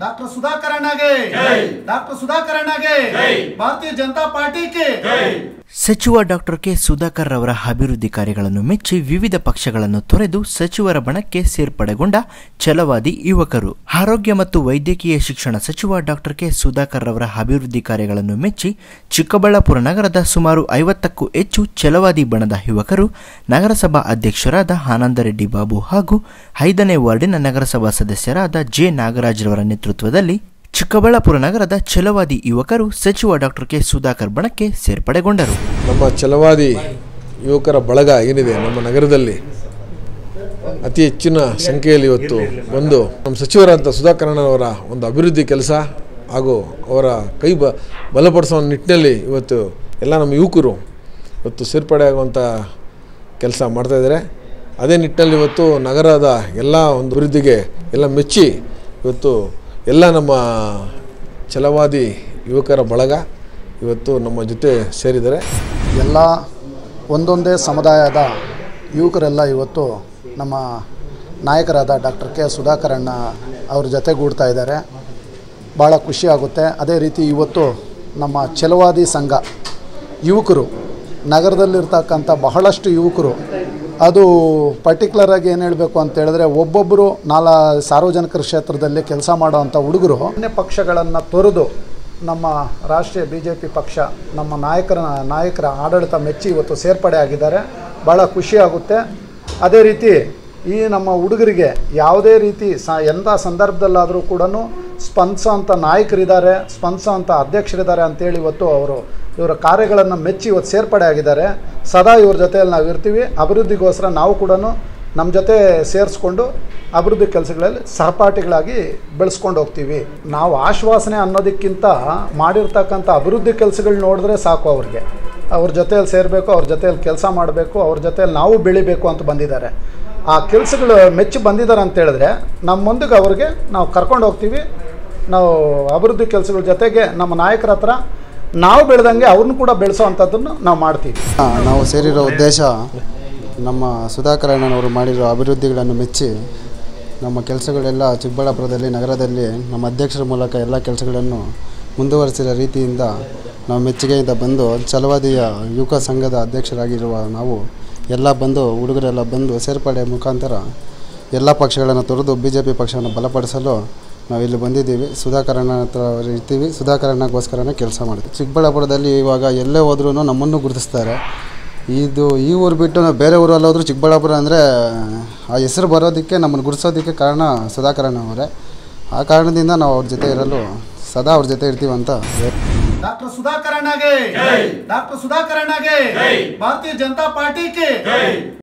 doctor Sudhakar अन्ना के doctor Sudhakar अन्ना के भारतीय जनता पार्टी के ಸಚಿವ ಡಾಕ್ಟರ್ ಕೆ ಸುಧಾಕರ್ ರವರ ಅಭಿವೃದ್ಧಿ ಕಾರ್ಯಗಳನ್ನು ಮೆಚ್ಚಿ ವಿವಿಧ ಪಕ್ಷಗಳನ್ನು ತೊರೆದು ಸಚಿವರ ಬಣಕ್ಕೆ ಸೇರ್ಪಡೆಗೊಂಡ ಛಲವಾದಿ ಯುವಕರು ಆರೋಗ್ಯ ಮತ್ತು ವೈದ್ಯಕೀಯ ಶಿಕ್ಷಣ ಸಚಿವ ಡಾಕ್ಟರ್ ಕೆ ಸುಧಾಕರ್ ರವರ ಅಭಿವೃದ್ಧಿ ಕಾರ್ಯಗಳನ್ನು ಮೆಚ್ಚಿ ಚಿಕ್ಕಬಳ್ಳಾಪುರ ನಗರದ ಸುಮಾರು ಐವತ್ತಕ್ಕೂ ಹೆಚ್ಚು ಛಲವಾದಿ ಬಣದ ಯುವಕರು ನಗರಸಭಾ ಅಧ್ಯಕ್ಷರಾದ ಆನಂದರೆಡ್ಡಿ ಬಾಬು ಹಾಗೂ ಐದನೇ ವಾರ್ಡಿನ ನಗರಸಭಾ ಸದಸ್ಯರಾದ ಜೆ ನಾಗರಾಜ್ರವರ ನೇತೃತ್ವದಲ್ಲಿ ಚಿಕ್ಕಬಳ್ಳಾಪುರ ನಗರದ ಛಲವಾದಿ ಯುವಕರು ಸಚಿವ ಡಾಕ್ಟರ್ ಕೆ ಸುಧಾಕರ್ ಬಣಕ್ಕೆ ಸೇರ್ಪಡೆಗೊಂಡರು ನಮ್ಮ ಛಲವಾದಿ ಯುವಕರ ಬಳಗ ಏನಿದೆ ನಮ್ಮ ನಗರದಲ್ಲಿ ಅತಿ ಹೆಚ್ಚಿನ ಸಂಖ್ಯೆಯಲ್ಲಿ ಇವತ್ತು ಬಂದು ನಮ್ಮ ಸಚಿವರಾದಂಥ ಸುಧಾಕರಣ್ಣನವರ ಒಂದು ಅಭಿವೃದ್ಧಿ ಕೆಲಸ ಹಾಗೂ ಅವರ ಕೈ ಬ ಬಲಪಡಿಸುವ ನಿಟ್ಟಿನಲ್ಲಿ ಇವತ್ತು ಎಲ್ಲ ನಮ್ಮ ಯುವಕರು ಇವತ್ತು ಸೇರ್ಪಡೆ ಆಗುವಂಥ ಕೆಲಸ ಮಾಡ್ತಾಯಿದ್ದಾರೆ ಅದೇ ನಿಟ್ಟಿನಲ್ಲಿ ಇವತ್ತು ನಗರದ ಎಲ್ಲ ಒಂದು ಅಭಿವೃದ್ಧಿಗೆ ಎಲ್ಲ ಮೆಚ್ಚಿ ಇವತ್ತು ಎಲ್ಲ ನಮ್ಮ ಛಲವಾದಿ ಯುವಕರ ಬಳಗ ಇವತ್ತು ನಮ್ಮ ಜೊತೆ ಸೇರಿದ್ದಾರೆ ಎಲ್ಲ ಒಂದೊಂದೇ ಸಮುದಾಯದ ಯುವಕರೆಲ್ಲ ಇವತ್ತು ನಮ್ಮ ನಾಯಕರಾದ ಡಾಕ್ಟರ್ ಕೆ ಸುಧಾಕರಣ್ಣ ಅವ್ರ ಜೊತೆಗೂಡ್ತಾ ಇದ್ದಾರೆ ಭಾಳ ಖುಷಿಯಾಗುತ್ತೆ ಅದೇ ರೀತಿ ಇವತ್ತು ನಮ್ಮ ಛಲವಾದಿ ಸಂಘ ಯುವಕರು ನಗರದಲ್ಲಿರ್ತಕ್ಕಂಥ ಬಹಳಷ್ಟು ಯುವಕರು ಅದು ಪರ್ಟಿಕ್ಯುಲರಾಗಿ ಏನು ಹೇಳಬೇಕು ಅಂತ ಹೇಳಿದ್ರೆ ಒಬ್ಬೊಬ್ಬರು ನಾಲ ಸಾರ್ವಜನಿಕರ ಕ್ಷೇತ್ರದಲ್ಲಿ ಕೆಲಸ ಮಾಡೋವಂಥ ಹುಡುಗರು ಅನ್ಯ ಪಕ್ಷಗಳನ್ನು ತೊರೆದು ನಮ್ಮ ರಾಷ್ಟ್ರೀಯ ಬಿ ಜೆ ಪಿ ಪಕ್ಷ ನಮ್ಮ ನಾಯಕರ ನಾಯಕರ ಆಡಳಿತ ಮೆಚ್ಚಿ ಇವತ್ತು ಸೇರ್ಪಡೆ ಆಗಿದ್ದಾರೆ ಭಾಳ ಖುಷಿಯಾಗುತ್ತೆ ಅದೇ ರೀತಿ ಈ ನಮ್ಮ ಹುಡುಗರಿಗೆ ಯಾವುದೇ ರೀತಿ ಸ ಎಂಥ ಸಂದರ್ಭದಲ್ಲಾದರೂ ಕೂಡ ಸ್ಪಂದಿಸೋಂಥ ನಾಯಕರಿದ್ದಾರೆ ಸ್ಪಂದಿಸೋಂಥ ಅಧ್ಯಕ್ಷರಿದ್ದಾರೆ ಅಂತೇಳಿ ಇವತ್ತು ಅವರು ಇವರ ಕಾರ್ಯಗಳನ್ನು ಮೆಚ್ಚಿ ಇವತ್ತು ಸೇರ್ಪಡೆ ಆಗಿದ್ದಾರೆ ಸದಾ ಇವ್ರ ಜೊತೆಯಲ್ಲಿ ನಾವು ಇರ್ತೀವಿ ಅಭಿವೃದ್ಧಿಗೋಸ್ಕರ ನಾವು ಕೂಡ ನಮ್ಮ ಜೊತೆ ಸೇರಿಸ್ಕೊಂಡು ಅಭಿವೃದ್ಧಿ ಕೆಲಸಗಳಲ್ಲಿ ಸಹಪಾಠಿಗಳಾಗಿ ಬೆಳೆಸ್ಕೊಂಡು ಹೋಗ್ತೀವಿ ನಾವು ಆಶ್ವಾಸನೆ ಅನ್ನೋದಕ್ಕಿಂತ ಮಾಡಿರ್ತಕ್ಕಂಥ ಅಭಿವೃದ್ಧಿ ಕೆಲಸಗಳು ನೋಡಿದ್ರೆ ಸಾಕು ಅವ್ರಿಗೆ ಅವ್ರ ಜೊತೆಯಲ್ಲಿ ಸೇರಬೇಕು ಅವ್ರ ಜೊತೆಯಲ್ಲಿ ಕೆಲಸ ಮಾಡಬೇಕು ಅವ್ರ ಜೊತೆಯಲ್ಲಿ ನಾವು ಬೆಳಿಬೇಕು ಅಂತ ಬಂದಿದ್ದಾರೆ ಆ ಕೆಲಸಗಳು ಮೆಚ್ಚಿ ಬಂದಿದ್ದಾರೆ ಅಂತ ಹೇಳಿದ್ರೆ ನಮ್ಮ ಮುಂದಕ್ಕೆ ಅವ್ರಿಗೆ ನಾವು ಕರ್ಕೊಂಡು ಹೋಗ್ತೀವಿ ನಾವು ಅಭಿವೃದ್ಧಿ ಕೆಲಸಗಳ ಜೊತೆಗೆ ನಮ್ಮ ನಾಯಕರ ಹತ್ರ ನಾವು ಬೆಳೆದಂಗೆ ಅವ್ರನ್ನೂ ಕೂಡ ಬೆಳೆಸೋ ಅಂಥದ್ದನ್ನು ನಾವು ಮಾಡ್ತೀವಿ ಆ, ನಾವು ಸೇರಿರೋ ಉದ್ದೇಶ ನಮ್ಮ ಸುಧಾಕರಣ್ಣನವರು ಮಾಡಿರೋ ಅಭಿವೃದ್ಧಿಗಳನ್ನು ಮೆಚ್ಚಿ ನಮ್ಮ ಕೆಲಸಗಳೆಲ್ಲ ಚಿಕ್ಕಬಳ್ಳಾಪುರದಲ್ಲಿ ನಗರದಲ್ಲಿ ನಮ್ಮ ಅಧ್ಯಕ್ಷರ ಮೂಲಕ ಎಲ್ಲ ಕೆಲಸಗಳನ್ನು ಮುಂದುವರಿಸಿರೋ ರೀತಿಯಿಂದ ನಾವು ಮೆಚ್ಚುಗೆಯಿಂದ ಬಂದು ಛಲವಾದಿಯ ಯುವಕ ಸಂಘದ ಅಧ್ಯಕ್ಷರಾಗಿರುವ ನಾವು ಎಲ್ಲ ಬಂದು ಹುಡುಗರೆಲ್ಲ ಬಂದು ಸೇರ್ಪಡೆ ಮುಖಾಂತರ ಎಲ್ಲ ಪಕ್ಷಗಳನ್ನು ತೊರೆದು ಬಿ ಜೆ ಪಿ ಪಕ್ಷವನ್ನು ಬಲಪಡಿಸಲು ನಾವು ಇಲ್ಲಿ ಬಂದಿದ್ದೀವಿ ಸುಧಾಕರಣ್ಣ ಹತ್ರ ಇರ್ತೀವಿ ಸುಧಾಕರಣ್ಣಗೋಸ್ಕರನೇ ಕೆಲಸ ಮಾಡ್ತೀವಿ ಚಿಕ್ಕಬಳ್ಳಾಪುರದಲ್ಲಿ ಇವಾಗ ಎಲ್ಲೇ ಹೋದ್ರೂ ನಮ್ಮನ್ನು ಗುರುತಿಸ್ತಾರೆ ಇದು ಈ ಊರು ಬಿಟ್ಟು ನಾವು ಬೇರೆ ಊರಲ್ಲಿ ಹೋದ್ರೂ ಚಿಕ್ಕಬಳ್ಳಾಪುರ ಅಂದರೆ ಆ ಹೆಸರು ಬರೋದಕ್ಕೆ ನಮ್ಮನ್ನು ಗುರುತಿಸೋದಕ್ಕೆ ಕಾರಣ ಸುಧಾಕರಣ್ಣ ಅವರೇ ಆ ಕಾರಣದಿಂದ ನಾವು ಅವ್ರ ಜೊತೆ ಇರಲು ಸದಾ ಅವ್ರ ಜೊತೆ ಇರ್ತೀವಿ ಅಂತ डॉक्टर सुधाकर अन्ना के डॉक्टर सुधाकर अन्ना के भारतीय जनता पार्टी के